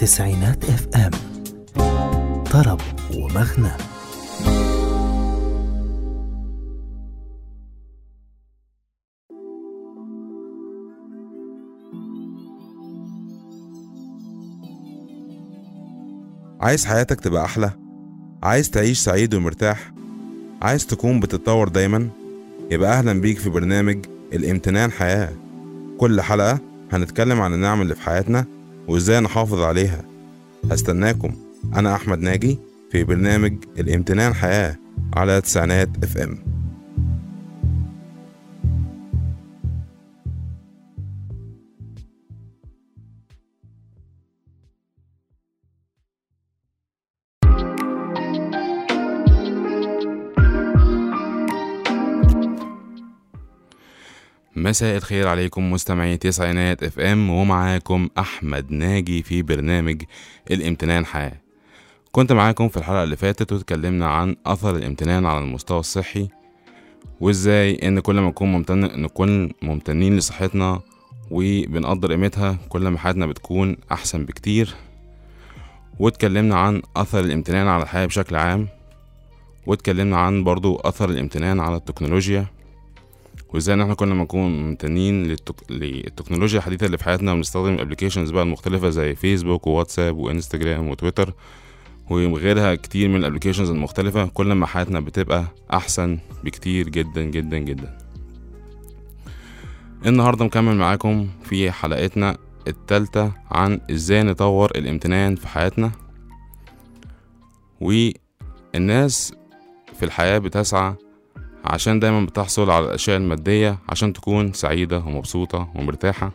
تسعينات اف ام طرب ومغنى عايز حياتك تبقى أحلى؟ عايز تعيش سعيد ومرتاح؟ عايز تكون بتتطور دايما؟ يبقى أهلا بيك في برنامج الامتنان حياة كل حلقة هنتكلم عن النعم اللي في حياتنا وإزاي نحافظ عليها هستناكم أنا أحمد ناجي في برنامج الامتنان حياة على تسعينات اف ام مساء الخير عليكم مستمعي تسعينات اف ام ومعاكم احمد ناجي في برنامج الامتنان حياة كنت معاكم في الحلقة اللي فاتت واتكلمنا عن اثر الامتنان على المستوى الصحي وازاي ان كل ما نكون ممتن نكون ممتنين لصحتنا وبنقدر قيمتها كل ما حياتنا بتكون احسن بكتير واتكلمنا عن اثر الامتنان على الحياة بشكل عام واتكلمنا عن برضو اثر الامتنان على التكنولوجيا وازاي ان احنا كنا بنكون ممتنين للتك... للتكنولوجيا الحديثه اللي في حياتنا وبنستخدم الابلكيشنز بقى المختلفه زي فيسبوك وواتساب وانستجرام وتويتر وغيرها كتير من الابلكيشنز المختلفه كل ما حياتنا بتبقى احسن بكتير جدا جدا جدا النهارده مكمل معاكم في حلقتنا التالتة عن ازاي نطور الامتنان في حياتنا والناس في الحياة بتسعى عشان دايما بتحصل على الأشياء المادية عشان تكون سعيدة ومبسوطة ومرتاحة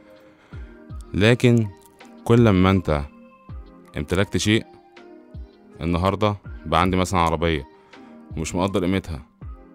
لكن كل ما انت امتلكت شيء النهاردة بقى عندي مثلا عربية ومش مقدر قيمتها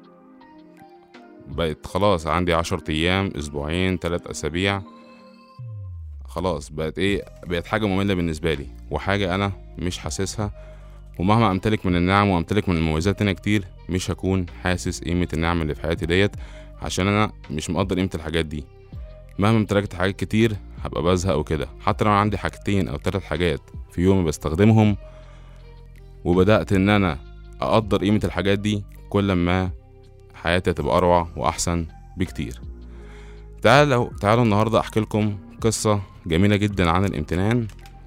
بقت خلاص عندي عشر أيام أسبوعين تلات أسابيع خلاص بقت ايه بقت حاجة مملة بالنسبة لي وحاجة أنا مش حاسسها ومهما امتلك من النعم وامتلك من المميزات تانية كتير مش هكون حاسس قيمة النعم اللي في حياتي ديت عشان انا مش مقدر قيمة الحاجات دي مهما امتلكت حاجات كتير هبقى بزهق وكده حتى لو عندي حاجتين او تلات حاجات في يومي بستخدمهم وبدأت ان انا اقدر قيمة الحاجات دي كل ما حياتي هتبقى اروع واحسن بكتير تعالوا تعالوا النهاردة احكي لكم قصة جميلة جدا عن الامتنان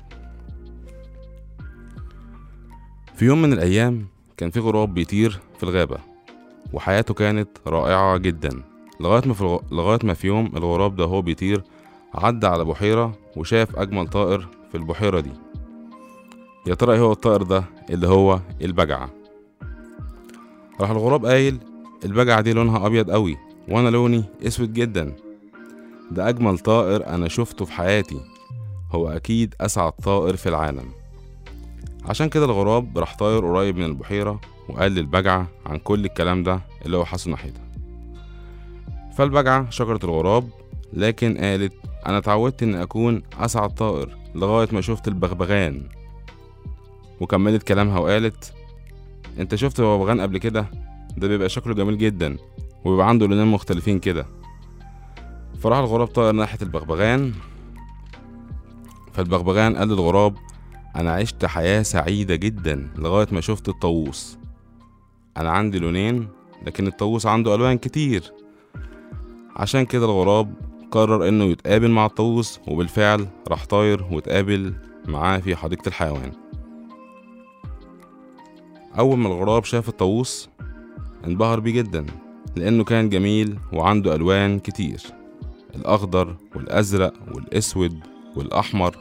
في يوم من الأيام كان في غراب بيطير في الغابة وحياته كانت رائعة جدا لغاية ما في الغ... لغاية ما في يوم الغراب ده هو بيطير عدى على بحيرة وشاف أجمل طائر في البحيرة دي يا ترى ايه هو الطائر ده اللي هو البجعة راح الغراب قايل البجعة دي لونها أبيض قوي وأنا لوني أسود جدا ده أجمل طائر أنا شفته في حياتي هو أكيد أسعد طائر في العالم عشان كده الغراب راح طاير قريب من البحيرة وقال للبجعة عن كل الكلام ده اللي هو حاسه ناحيتها فالبجعة شكرت الغراب لكن قالت أنا اتعودت إن أكون أسعد طائر لغاية ما شفت البغبغان وكملت كلامها وقالت أنت شفت البغبغان قبل كده ده بيبقى شكله جميل جدا وبيبقى عنده لونين مختلفين كده فراح الغراب طاير ناحية البغبغان فالبغبغان قال للغراب أنا عشت حياة سعيدة جدا لغاية ما شفت الطاووس أنا عندي لونين لكن الطاووس عنده ألوان كتير عشان كده الغراب قرر إنه يتقابل مع الطاووس وبالفعل راح طاير واتقابل معاه في حديقة الحيوان أول ما الغراب شاف الطاووس انبهر بيه جدا لأنه كان جميل وعنده ألوان كتير الأخضر والأزرق والأسود والأحمر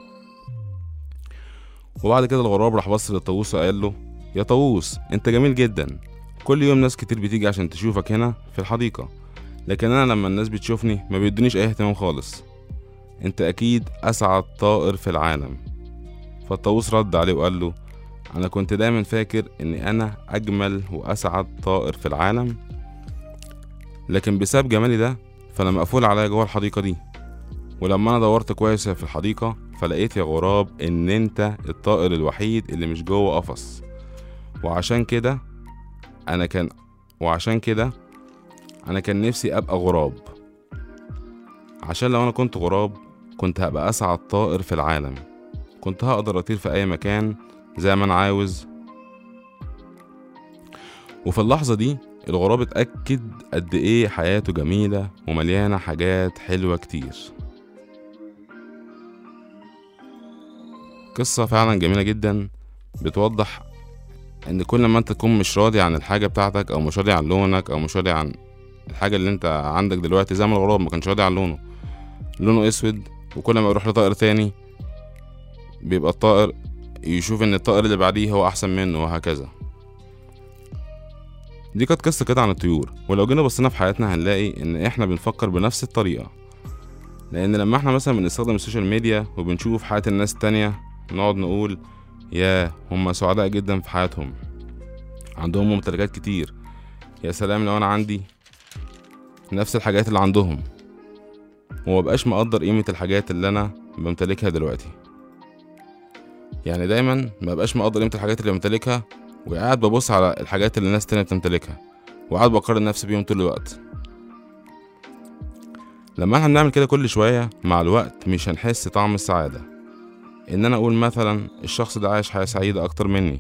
وبعد كده الغراب راح بص للطاووس وقال له يا طاووس انت جميل جدا كل يوم ناس كتير بتيجي عشان تشوفك هنا في الحديقة لكن انا لما الناس بتشوفني ما بيدونيش اي اهتمام خالص انت اكيد اسعد طائر في العالم فالطاووس رد عليه وقال له انا كنت دايما فاكر اني انا اجمل واسعد طائر في العالم لكن بسبب جمالي ده فانا مقفول عليا جوه الحديقة دي ولما انا دورت كويس في الحديقة فلقيت يا غراب ان انت الطائر الوحيد اللي مش جوه قفص وعشان كده انا كان وعشان كده انا كان نفسي ابقى غراب عشان لو انا كنت غراب كنت هبقى اسعد طائر في العالم كنت هقدر اطير في اي مكان زي ما انا عاوز وفي اللحظة دي الغراب اتأكد قد ايه حياته جميلة ومليانة حاجات حلوة كتير قصة فعلا جميلة جدا بتوضح ان كل ما انت تكون مش راضي عن الحاجة بتاعتك او مش راضي عن لونك او مش راضي عن الحاجة اللي انت عندك دلوقتي زي ما الغراب ما كانش راضي عن لونه لونه اسود وكل ما يروح لطائر تاني بيبقى الطائر يشوف ان الطائر اللي بعديه هو احسن منه وهكذا دي كانت قصة كده عن الطيور ولو جينا بصينا في حياتنا هنلاقي ان احنا بنفكر بنفس الطريقة لان لما احنا مثلا بنستخدم السوشيال ميديا وبنشوف حياة الناس التانية نقعد نقول يا هم سعداء جدا في حياتهم عندهم ممتلكات كتير يا سلام لو انا عندي نفس الحاجات اللي عندهم ومبقاش مقدر قيمة الحاجات اللي انا بمتلكها دلوقتي يعني دايما مبقاش مقدر قيمة الحاجات اللي بمتلكها وقاعد ببص على الحاجات اللي الناس تانية بتمتلكها وقاعد بقارن نفسي بيهم طول الوقت لما احنا بنعمل كده كل شوية مع الوقت مش هنحس طعم السعادة ان انا اقول مثلا الشخص ده عايش حياة سعيدة اكتر مني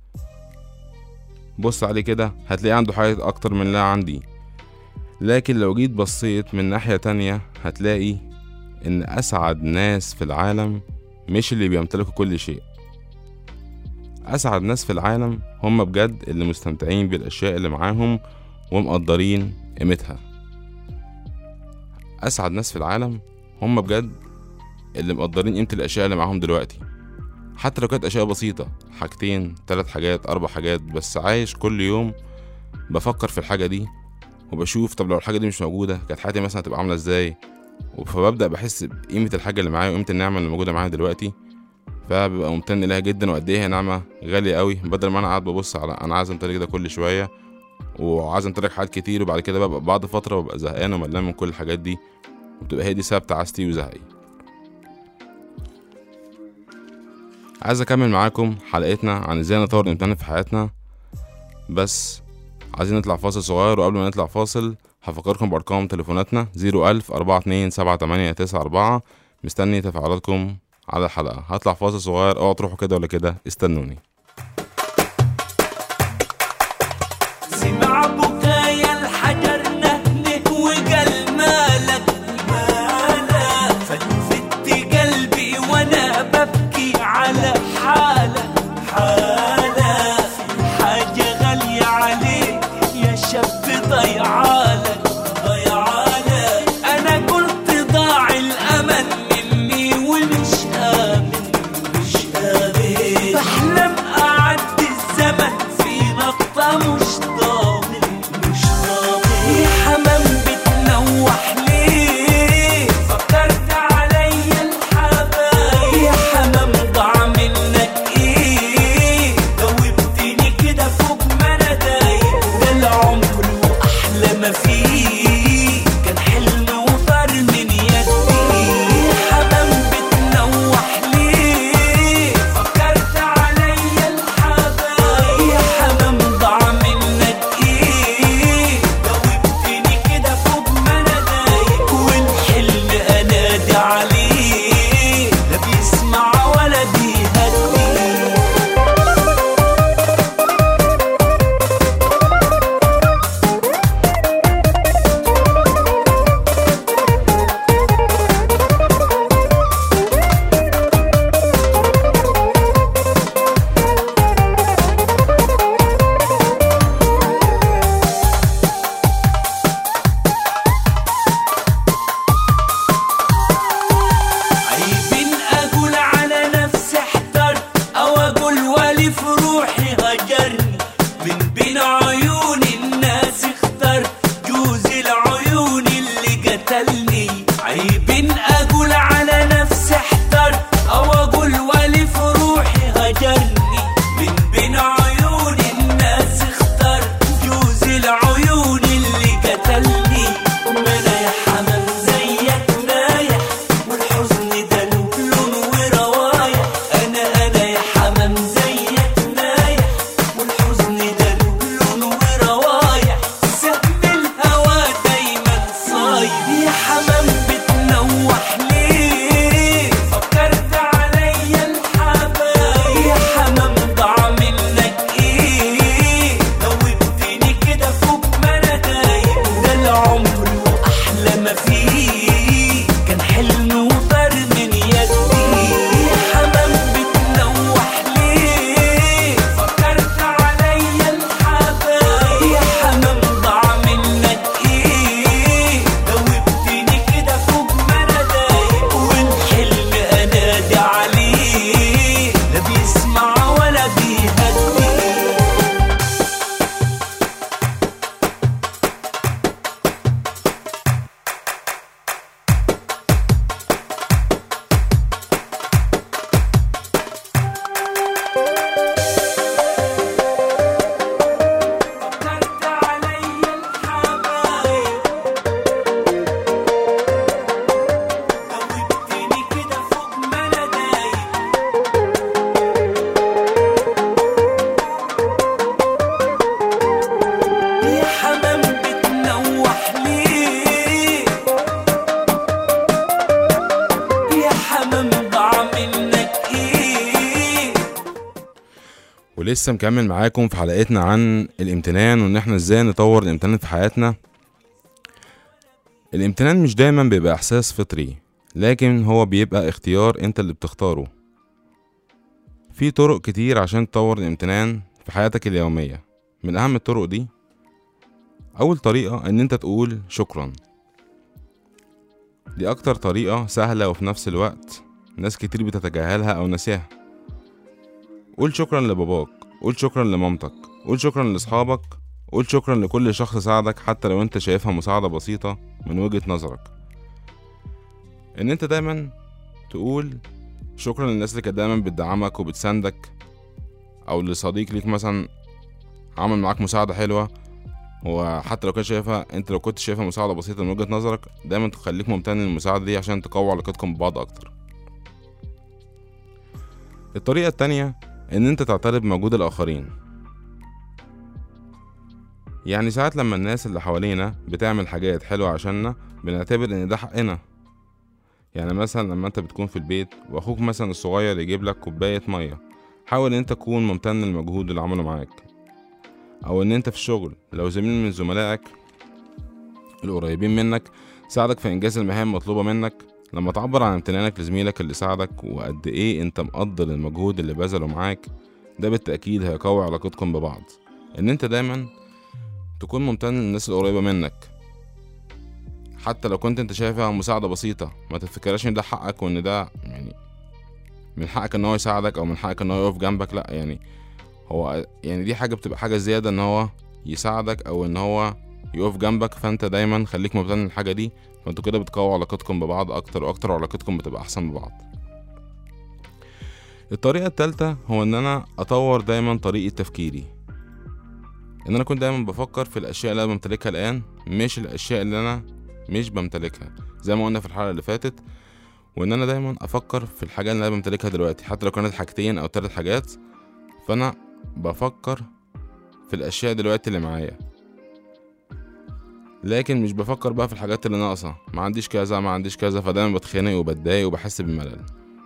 بص عليه كده هتلاقيه عنده حاجات اكتر من اللي عندي لكن لو جيت بصيت من ناحية تانية هتلاقي ان اسعد ناس في العالم مش اللي بيمتلكوا كل شيء أسعد ناس في العالم هم بجد اللي مستمتعين بالأشياء اللي معاهم ومقدرين قيمتها أسعد ناس في العالم هم بجد اللي مقدرين قيمة الأشياء اللي معاهم دلوقتي حتى لو كانت أشياء بسيطة حاجتين تلات حاجات أربع حاجات بس عايش كل يوم بفكر في الحاجة دي وبشوف طب لو الحاجة دي مش موجودة كانت حياتي مثلا هتبقى عاملة ازاي فببدأ بحس بقيمة الحاجة اللي معايا وقيمة النعمة اللي موجودة معايا دلوقتي فببقى ممتن ليها جدا وقد ايه هي نعمة غالية قوي بدل ما انا قاعد ببص على انا عايز امتلك ده كل شوية وعايز امتلك حاجات كتير وبعد كده ببقى بعد فترة ببقى زهقان وملان من كل الحاجات دي وبتبقى هي دي سبب تعاستي وزهقي عايز اكمل معاكم حلقتنا عن ازاي نطور الامتحان في حياتنا بس عايزين نطلع فاصل صغير وقبل ما نطلع فاصل هفكركم بأرقام تليفوناتنا زيرو ألف أربعة اتنين سبعة تمانية تسعة أربعة مستني تفاعلاتكم على الحلقة هطلع فاصل صغير اوعوا تروحوا كده ولا كده استنوني سمع بكايا الحجر نهنه وقال مالك مالك فتفت قلبي وانا ببكي على حالك حالك في حاجة غالية عليك يا شاب ضيعالك ضيعالك انا قلت ضاع الامل مني ومش امن مش امن بحلم ولسه مكمل معاكم في حلقتنا عن الامتنان وان احنا ازاي نطور الامتنان في حياتنا الامتنان مش دايما بيبقى احساس فطري لكن هو بيبقى اختيار انت اللي بتختاره في طرق كتير عشان تطور الامتنان في حياتك اليومية من اهم الطرق دي اول طريقة ان انت تقول شكرا دي اكتر طريقة سهلة وفي نفس الوقت ناس كتير بتتجاهلها او ناسيها قول شكرا لباباك قول شكرا لمامتك قول شكرا لاصحابك قول شكرا لكل شخص ساعدك حتى لو انت شايفها مساعدة بسيطة من وجهة نظرك ان انت دايما تقول شكرا للناس اللي كانت دايما بتدعمك وبتساندك او لصديق ليك مثلا عمل معاك مساعدة حلوة هو حتى لو كان شايفها انت لو كنت شايفها مساعدة بسيطة من وجهة نظرك دايما تخليك ممتن للمساعدة دي عشان تقوي علاقتكم ببعض اكتر الطريقة التانية ان انت تعترف بمجهود الاخرين يعني ساعات لما الناس اللي حوالينا بتعمل حاجات حلوة عشاننا بنعتبر ان ده حقنا يعني مثلا لما انت بتكون في البيت واخوك مثلا الصغير يجيب لك كوباية مية حاول ان انت تكون ممتن للمجهود اللي عمله معاك او ان انت في الشغل لو زميل من زملائك القريبين منك ساعدك في انجاز المهام المطلوبة منك لما تعبر عن امتنانك لزميلك اللي ساعدك وقد ايه انت مقدر المجهود اللي بذله معاك ده بالتأكيد هيقوي علاقتكم ببعض ان انت دايما تكون ممتن للناس القريبة منك حتى لو كنت انت شايفها مساعدة بسيطة ما تفتكرش ان ده حقك وان ده يعني من حقك ان هو يساعدك او من حقك ان هو يقف جنبك لا يعني هو يعني دي حاجة بتبقى حاجة زيادة ان هو يساعدك او ان هو يقف جنبك فانت دايما خليك ممتن للحاجة دي فانتوا كده بتقووا علاقتكم ببعض اكتر واكتر وعلاقتكم بتبقى احسن ببعض الطريقة التالتة هو ان انا اطور دايما طريقة تفكيري ان انا اكون دايما بفكر في الاشياء اللي انا بمتلكها الان مش الاشياء اللي انا مش بمتلكها زي ما قلنا في الحلقة اللي فاتت وان انا دايما افكر في الحاجة اللي انا بمتلكها دلوقتي حتى لو كانت حاجتين او تلات حاجات فانا بفكر في الاشياء دلوقتي اللي معايا لكن مش بفكر بقى في الحاجات اللي ناقصة ما عنديش كذا ما عنديش كذا فدايما بتخانق وبتضايق وبحس بالملل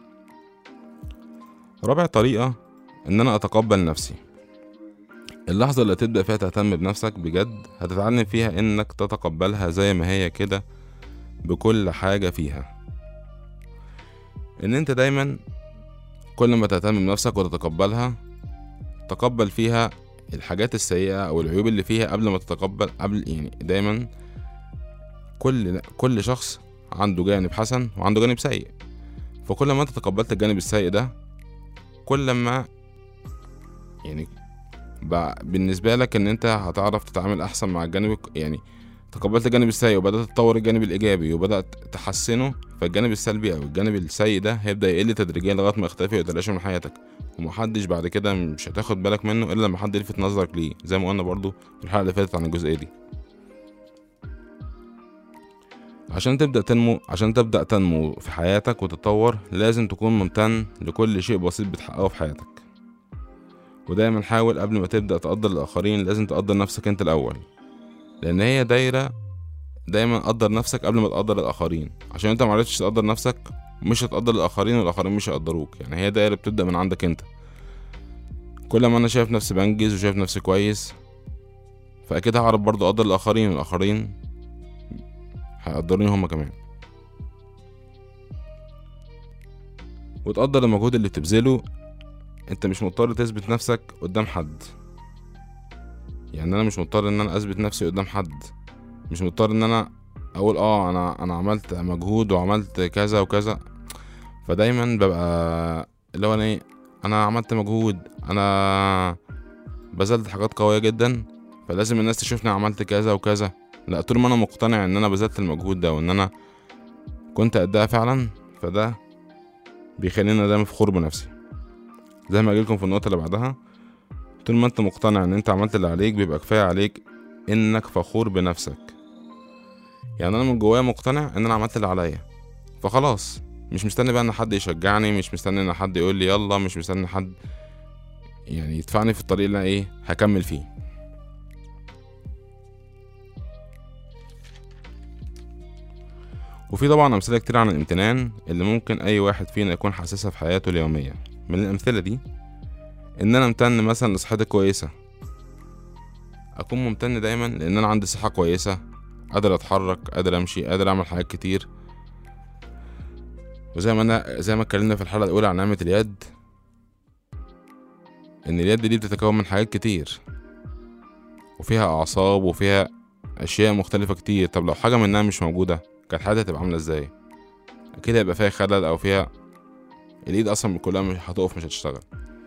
رابع طريقة ان انا اتقبل نفسي اللحظة اللي تبدأ فيها تهتم بنفسك بجد هتتعلم فيها انك تتقبلها زي ما هي كده بكل حاجة فيها ان انت دايما كل ما تهتم بنفسك وتتقبلها تقبل فيها الحاجات السيئة او العيوب اللي فيها قبل ما تتقبل قبل يعني دايما كل كل شخص عنده جانب حسن وعنده جانب سيء فكل ما انت تقبلت الجانب السيء ده كل ما يعني بقى بالنسبة لك ان انت هتعرف تتعامل احسن مع الجانب الك- يعني تقبلت الجانب السيء وبدأت تطور الجانب الإيجابي وبدأت تحسنه فالجانب السلبي أو الجانب السيء ده هيبدأ يقل تدريجيا لغاية ما يختفي ويتلاشى من حياتك ومحدش بعد كده مش هتاخد بالك منه إلا لما حد يلفت نظرك ليه زي ما قلنا برضو في الحلقة اللي فاتت عن الجزئية دي عشان تبدأ تنمو عشان تبدأ تنمو في حياتك وتتطور لازم تكون ممتن لكل شيء بسيط بتحققه في حياتك ودايما حاول قبل ما تبدأ تقدر الآخرين لازم تقدر نفسك أنت الأول لأن هي دايرة دايما قدر نفسك قبل ما تقدر الآخرين عشان أنت معرفتش تقدر نفسك مش هتقدر الآخرين والآخرين مش هيقدروك يعني هي دايرة بتبدأ من عندك أنت كل ما أنا شايف نفسي بنجز وشايف نفسي كويس فأكيد هعرف برضه أقدر الآخرين والآخرين هيقدروني هما كمان وتقدر المجهود اللي بتبذله انت مش مضطر تثبت نفسك قدام حد يعني انا مش مضطر ان انا اثبت نفسي قدام حد مش مضطر ان انا اقول اه انا انا عملت مجهود وعملت كذا وكذا فدايما ببقى اللي هو انا ايه انا عملت مجهود انا بذلت حاجات قوية جدا فلازم الناس تشوفني عملت كذا وكذا لا طول ما انا مقتنع ان انا بذلت المجهود ده وان انا كنت قدها فعلا فده بيخليني دايما فخور بنفسي زي ما اجيلكم في النقطة اللي بعدها طول ما انت مقتنع ان انت عملت اللي عليك بيبقى كفاية عليك انك فخور بنفسك يعني انا من جوايا مقتنع ان انا عملت اللي عليا فخلاص مش مستني بقى ان حد يشجعني مش مستني ان حد يقول لي يلا مش مستني حد يعني يدفعني في الطريق اللي انا ايه هكمل فيه وفي طبعا امثله كتير عن الامتنان اللي ممكن اي واحد فينا يكون حاسسها في حياته اليوميه من الامثله دي ان انا امتن مثلا لصحتي كويسه اكون ممتن دايما لان انا عندي صحه كويسه قادر اتحرك قادر امشي قادر اعمل حاجات كتير وزي ما انا زي ما اتكلمنا في الحلقه الاولى عن نعمه اليد ان اليد دي بتتكون من حاجات كتير وفيها اعصاب وفيها اشياء مختلفه كتير طب لو حاجه منها مش موجوده كانت حياتها هتبقى عامله ازاي اكيد هيبقى فيها خلل او فيها الايد اصلا كلها مش هتقف مش هتشتغل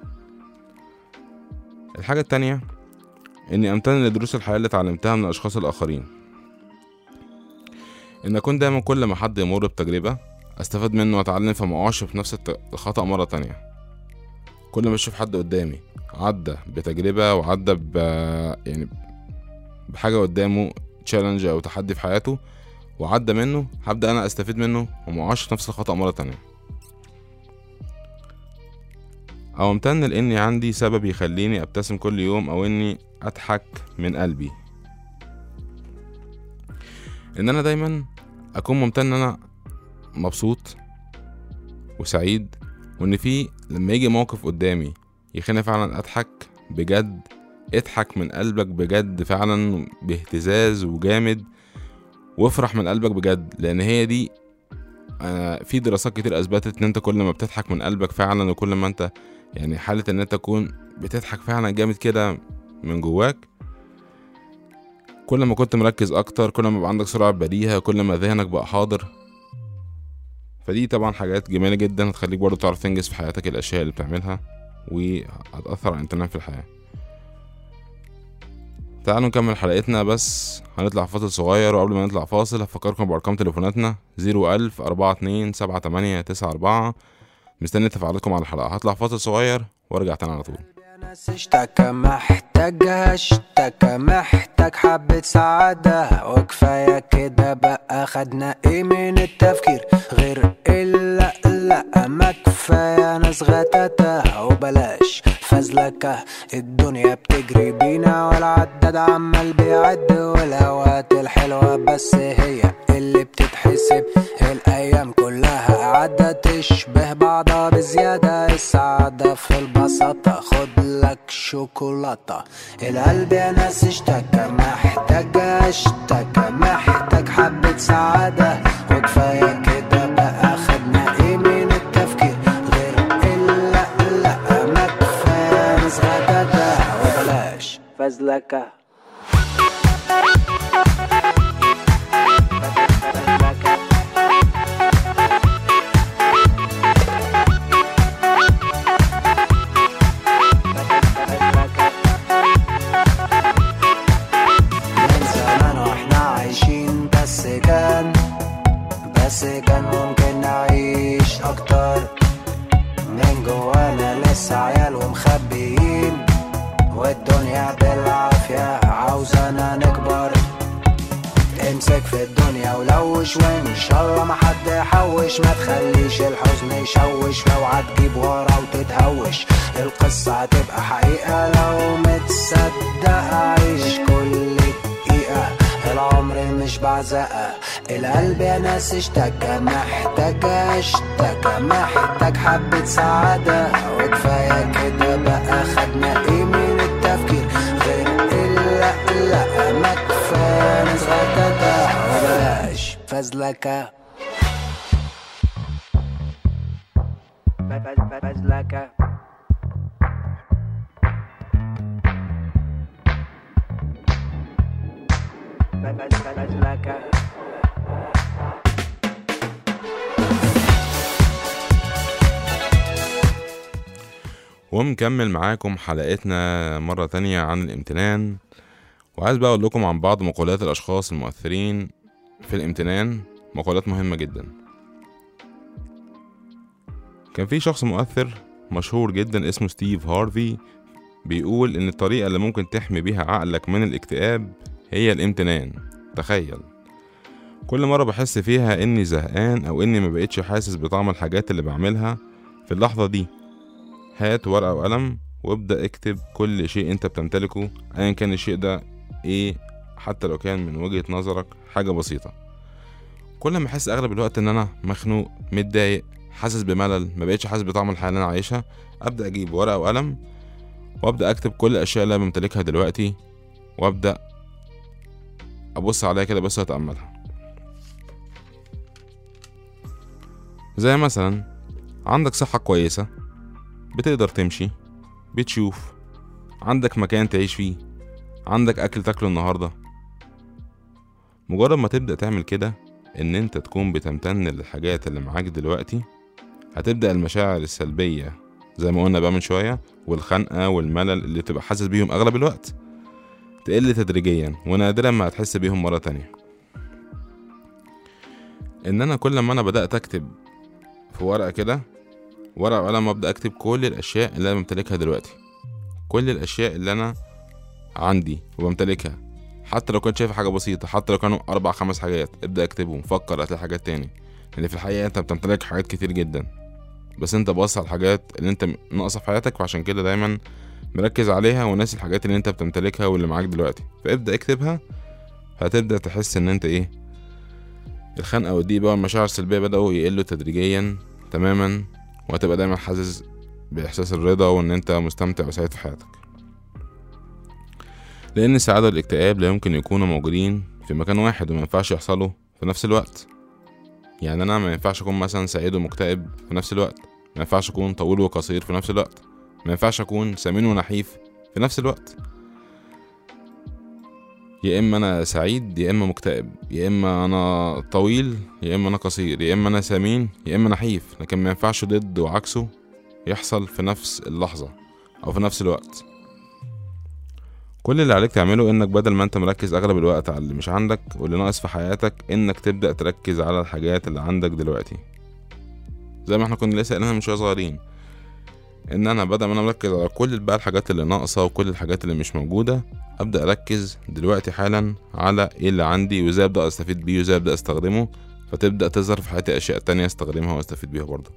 الحاجه التانية اني امتن لدروس الحياه اللي اتعلمتها من الاشخاص الاخرين ان اكون دايما كل ما حد يمر بتجربه استفاد منه واتعلم فما اقعش في نفس الت- الخطا مره تانية كل ما اشوف حد قدامي عدى بتجربه وعدى ب يعني بحاجه قدامه تشالنج او تحدي في حياته وعدى منه هبدا انا استفيد منه وما اقعش في نفس الخطا مره تانية او امتن لاني عندي سبب يخليني ابتسم كل يوم او اني اضحك من قلبي ان انا دايما اكون ممتن ان انا مبسوط وسعيد وان في لما يجي موقف قدامي يخليني فعلا اضحك بجد اضحك من قلبك بجد فعلا باهتزاز وجامد وافرح من قلبك بجد لان هي دي آه، في دراسات كتير اثبتت ان انت كل ما بتضحك من قلبك فعلا وكل ما انت يعني حالة ان انت تكون بتضحك فعلا جامد كده من جواك كل ما كنت مركز اكتر كل ما بقى عندك سرعة بديهة كل ما ذهنك بقى حاضر فدي طبعا حاجات جميلة جدا هتخليك برضه تعرف تنجز في حياتك الاشياء اللي بتعملها وهتأثر على انتناك في الحياة تعالوا نكمل حلقتنا بس هنطلع فاصل صغير وقبل ما نطلع فاصل هفكركم بأرقام تليفوناتنا زيرو ألف أربعة اتنين سبعة تمانية تسعة أربعة مستني تفاعلكم على الحلقة هطلع فاصل صغير وارجع تاني على طول ناس اشتكى محتاجها اشتكى محتاج حبة سعادة وكفاية كده بقى خدنا ايه من التفكير غير الا لا ما كفاية ناس غتاتة وبلاش فزلكة الدنيا بتجري بينا والعداد عمال بيعد والاوقات الحلوة بس هي اللي بتتحسب الايام كلها عادة تشبه بعضها بزيادة السعادة في البساطة خد لك شوكولاتة القلب يا ناس اشتكى محتاج اشتكى محتاج حبة سعادة وكفاية كده بقى خدنا ايه من التفكير غير الا لا ما كفاية ناس غداتة وبلاش فزلكة من زمان واحنا عايشين بس كان بس كان ممكن نعيش اكتر من جوانا لسه عيال ومخبيين والدنيا بالعافية عاوزانا نكبر امسك في الدنيا ولوش وان شاء الله ما حد يحوش ما تخليش الحزن يشوش اوعى تجيب ورا وتتهوش القصة هتبقى حقيقة لو متصدق عيش كل دقيقة العمر مش بعزقة القلب يا ناس اشتكى محتاج اشتكى محتاج حبة سعادة وكفاية كده بقى خدنا ايه من التفكير غير الا لا ما كفاية ناس غتاتة وبلاش فزلكة فزلكة فزلكة ومكمل معاكم حلقتنا مرة تانية عن الامتنان وعايز بقى أقول لكم عن بعض مقولات الأشخاص المؤثرين في الامتنان مقولات مهمة جدا كان في شخص مؤثر مشهور جدا اسمه ستيف هارفي بيقول إن الطريقة اللي ممكن تحمي بيها عقلك من الاكتئاب هي الامتنان تخيل كل مرة بحس فيها إني زهقان أو إني ما بقتش حاسس بطعم الحاجات اللي بعملها في اللحظة دي هات ورقة وقلم وابدأ اكتب كل شيء انت بتمتلكه ايا كان الشيء ده ايه حتى لو كان من وجهة نظرك حاجة بسيطة كل ما احس اغلب الوقت ان انا مخنوق متضايق حاسس بملل ما بقتش حاسس بطعم الحياة اللي انا عايشها ابدأ اجيب ورقة وقلم وابدا اكتب كل الاشياء اللي انا بمتلكها دلوقتي وابدا ابص عليها كده بس واتاملها زي مثلا عندك صحة كويسة بتقدر تمشي بتشوف عندك مكان تعيش فيه عندك أكل تاكله النهاردة مجرد ما تبدأ تعمل كده إن أنت تكون بتمتن للحاجات اللي معاك دلوقتي هتبدأ المشاعر السلبية زي ما قلنا بقى من شوية والخنقة والملل اللي تبقى حاسس بيهم أغلب الوقت تقل تدريجيا ونادرا ما هتحس بيهم مرة تانية إن أنا كل ما أنا بدأت أكتب في ورقة كده ورقة وقلم أبدأ أكتب كل الأشياء اللي أنا بمتلكها دلوقتي كل الأشياء اللي أنا عندي وبمتلكها حتى لو كنت شايف حاجة بسيطة حتى لو كانوا أربع خمس حاجات ابدأ اكتبهم فكر هتلاقي حاجات تاني لأن في الحقيقة أنت بتمتلك حاجات كتير جدا بس أنت باصص على الحاجات اللي أنت ناقصة في حياتك فعشان كده دايما مركز عليها وناسي الحاجات اللي أنت بتمتلكها واللي معاك دلوقتي فابدأ اكتبها هتبدأ تحس إن أنت إيه الخنقة والضيق بقى والمشاعر السلبية بدأوا يقلوا تدريجيا تماما وهتبقى دايما حاسس بإحساس الرضا وإن أنت مستمتع وسعيد في حياتك لأن السعادة والاكتئاب لا يمكن يكونوا موجودين في مكان واحد وما ينفعش يحصلوا في نفس الوقت يعني أنا ما ينفعش أكون مثلا سعيد ومكتئب في نفس الوقت ما ينفعش أكون طويل وقصير في نفس الوقت ما ينفعش أكون سمين ونحيف في نفس الوقت يا اما انا سعيد يا اما مكتئب يا اما انا طويل يا اما انا قصير يا اما انا سمين يا اما نحيف لكن ما ينفعش ضد وعكسه يحصل في نفس اللحظة او في نفس الوقت كل اللي عليك تعمله انك بدل ما انت مركز اغلب الوقت على اللي مش عندك واللي ناقص في حياتك انك تبدأ تركز على الحاجات اللي عندك دلوقتي زي ما احنا كنا لسه قايلينها من شوية صغيرين ان انا بدل ما انا مركز على كل بقى الحاجات اللي ناقصة وكل الحاجات اللي مش موجودة ابدا اركز دلوقتي حالا على ايه اللي عندي وازاي ابدا استفيد بيه وازاي ابدا استخدمه فتبدا تظهر في حياتي اشياء تانية استخدمها واستفيد بيها برضه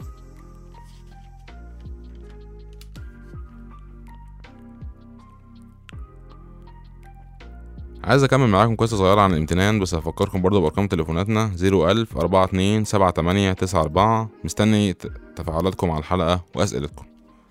عايز اكمل معاكم قصه صغيره عن الامتنان بس هفكركم برضه بارقام تليفوناتنا زيرو الف اربعة اتنين سبعة تمانية تسعة اربعة مستني ت- تفاعلاتكم على الحلقه واسئلتكم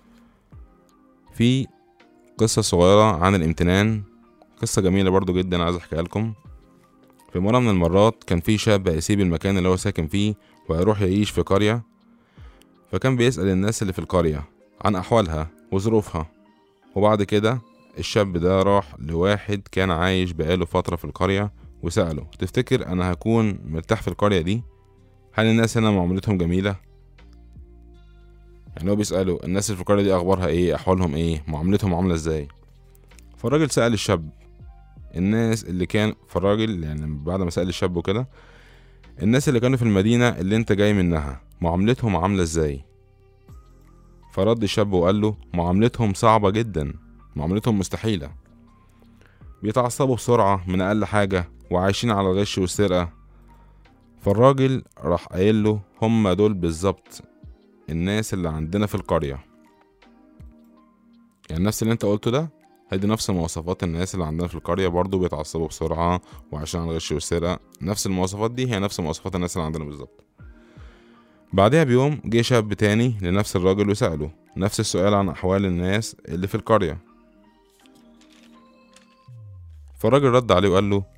في قصة صغيرة عن الامتنان قصة جميلة برضو جدا عايز احكيها لكم في مرة من المرات كان في شاب هيسيب المكان اللي هو ساكن فيه وهيروح يعيش في قرية فكان بيسأل الناس اللي في القرية عن أحوالها وظروفها وبعد كده الشاب ده راح لواحد كان عايش بقاله فترة في القرية وسأله تفتكر أنا هكون مرتاح في القرية دي؟ هل الناس هنا معاملتهم جميلة؟ يعني هو بيسأله الناس اللي في القرية دي أخبارها إيه؟ أحوالهم إيه؟ معاملتهم عاملة إزاي؟ فالراجل سأل الشاب الناس اللي كان فالراجل يعني بعد ما سأل الشاب وكده الناس اللي كانوا في المدينة اللي انت جاي منها معاملتهم عاملة ازاي فرد الشاب وقال له معاملتهم صعبة جدا معاملتهم مستحيلة بيتعصبوا بسرعة من أقل حاجة وعايشين على الغش والسرقة فالراجل راح قايل له هم دول بالظبط الناس اللي عندنا في القرية يعني نفس اللي انت قلته ده هيدي نفس مواصفات الناس اللي عندنا في القرية برضو بيتعصبوا بسرعة وعشان الغش والسرقة نفس المواصفات دي هي نفس مواصفات الناس اللي عندنا بالظبط بعدها بيوم جه شاب تاني لنفس الراجل وسأله نفس السؤال عن أحوال الناس اللي في القرية فالراجل رد عليه وقال له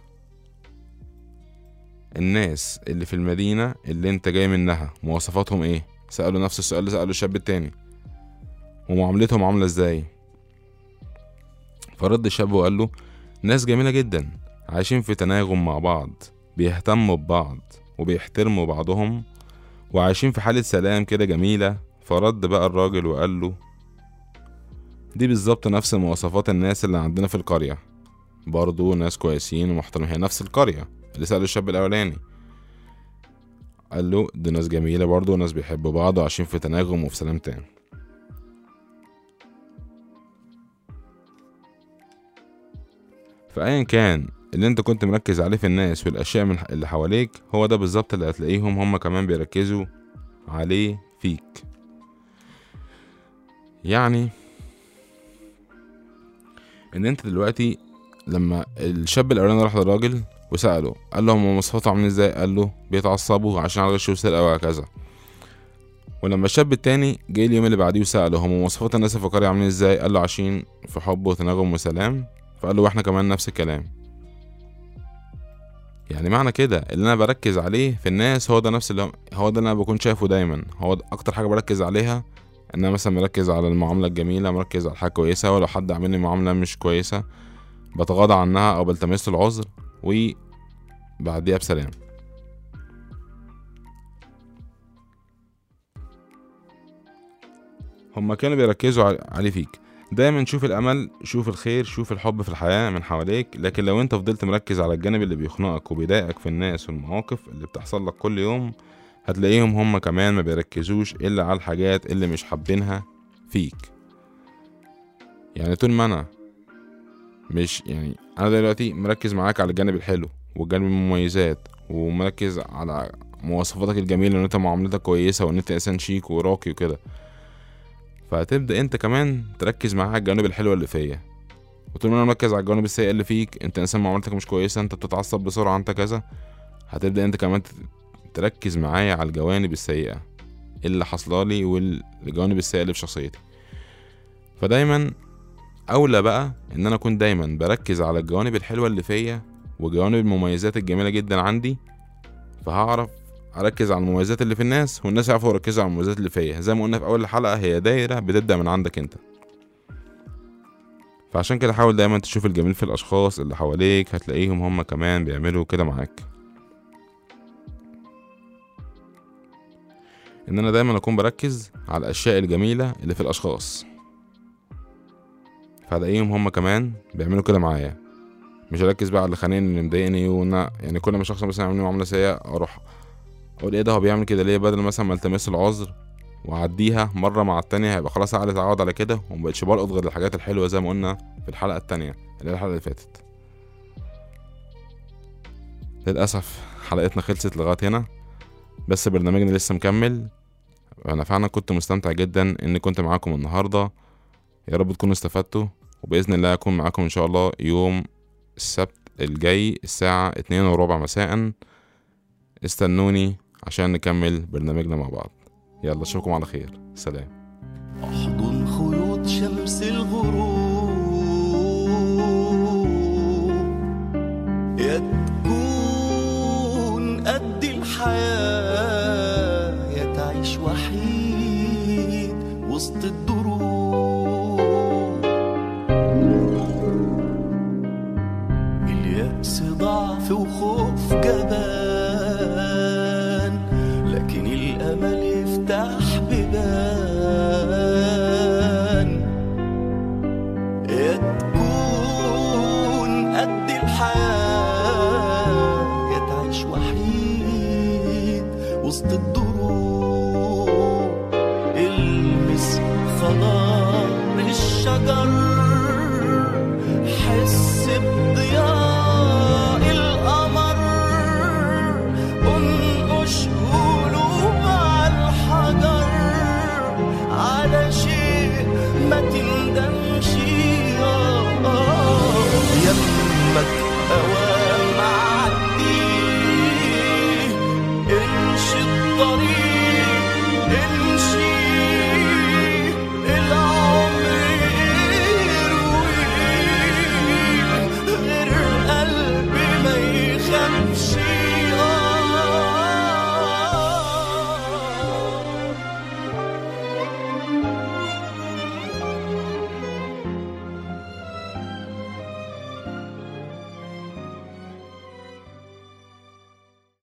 الناس اللي في المدينة اللي انت جاي منها مواصفاتهم ايه سأله نفس السؤال اللي سأله الشاب التاني ومعاملتهم عاملة ازاي فرد الشاب وقال له ناس جميلة جدا عايشين في تناغم مع بعض بيهتموا ببعض وبيحترموا بعضهم وعايشين في حالة سلام كده جميلة فرد بقى الراجل وقال له دي بالظبط نفس مواصفات الناس اللي عندنا في القرية برضو ناس كويسين ومحترمين هي نفس القرية اللي سأله الشاب الأولاني قال له دي ناس جميلة برضو وناس بيحبوا بعض وعايشين في تناغم وفي سلام تام فأيا كان اللي انت كنت مركز عليه في الناس والأشياء من اللي حواليك هو ده بالظبط اللي هتلاقيهم هما كمان بيركزوا عليه فيك يعني ان انت دلوقتي لما الشاب الاولاني راح للراجل وسأله قال له هم مواصفاته عاملين ازاي قال له بيتعصبوا عشان على الغش والسرقة وهكذا ولما الشاب التاني جه اليوم اللي بعديه وسأله هم مواصفات الناس في القرية عاملين ازاي قال له عايشين في حب وتناغم وسلام فقال له واحنا كمان نفس الكلام يعني معنى كده اللي انا بركز عليه في الناس هو ده نفس اللي هو ده اللي انا بكون شايفه دايما هو ده اكتر حاجه بركز عليها ان انا مثلا مركز على المعامله الجميله مركز على حاجه كويسه ولو حد عاملني معامله مش كويسه بتغاضى عنها او بلتمس له العذر وبعديها بسلام هما كانوا بيركزوا ع- عليه فيك دايما شوف الامل شوف الخير شوف الحب في الحياه من حواليك لكن لو انت فضلت مركز على الجانب اللي بيخنقك وبيضايقك في الناس والمواقف اللي بتحصل لك كل يوم هتلاقيهم هما كمان ما بيركزوش الا على الحاجات اللي مش حابينها فيك يعني طول ما انا مش يعني انا دلوقتي مركز معاك على الجانب الحلو والجانب المميزات ومركز على مواصفاتك الجميله وان انت معاملتك كويسه وان انت انسان شيك وراقي وكده فهتبدا انت كمان تركز معاها على الجوانب الحلوه اللي فيا وطول ما انا مركز على الجوانب السيئه اللي فيك انت انسان معاملتك مش كويسه انت بتتعصب بسرعه انت كذا هتبدا انت كمان تت- تركز معايا على الجوانب السيئه اللي حاصله لي والجوانب السيئه اللي في شخصيتي فدايما اولى بقى ان انا اكون دايما بركز على الجوانب الحلوه اللي فيا وجوانب المميزات الجميله جدا عندي فهعرف اركز على المميزات اللي في الناس والناس يعرفوا يركزوا على المميزات اللي فيا زي ما قلنا في اول الحلقه هي دايره بتبدا من عندك انت فعشان كده حاول دايما تشوف الجميل في الاشخاص اللي حواليك هتلاقيهم هم كمان بيعملوا كده معاك ان انا دايما اكون بركز على الاشياء الجميله اللي في الاشخاص فهلاقيهم هم كمان بيعملوا كده معايا مش اركز بقى على اللي خانقني اللي مضايقني وانا يعني كل ما شخص مثلا يعمل لي معامله سيئه اروح اقول ايه ده هو بيعمل كده ليه بدل مثلا ما التمس العذر واعديها مره مع التانية هيبقى خلاص عقلي اتعود على كده ومبقتش بلقط غير الحاجات الحلوه زي ما قلنا في الحلقه التانية اللي هي الحلقه اللي فاتت للاسف حلقتنا خلصت لغايه هنا بس برنامجنا لسه مكمل انا فعلا كنت مستمتع جدا اني كنت معاكم النهارده يا رب تكونوا استفدتوا وباذن الله اكون معاكم ان شاء الله يوم السبت الجاي الساعه اتنين وربع مساء استنوني عشان نكمل برنامجنا مع بعض يلا اشوفكم على خير سلام احضن خيوط شمس الغروب يا تكون قد الحياة يا تعيش وحيد وسط الدروب اليأس ضعف وخوف جبان لكن الأمل يفتح بيبان يا تكون قد الحياة يا تعيش وحيد وسط الدروب المس خضار الشجر حس بضياء القمر انقش قلوب على الحجر على شيء ما تندمش آه، آه. يمك اوام عدي امشي الطريق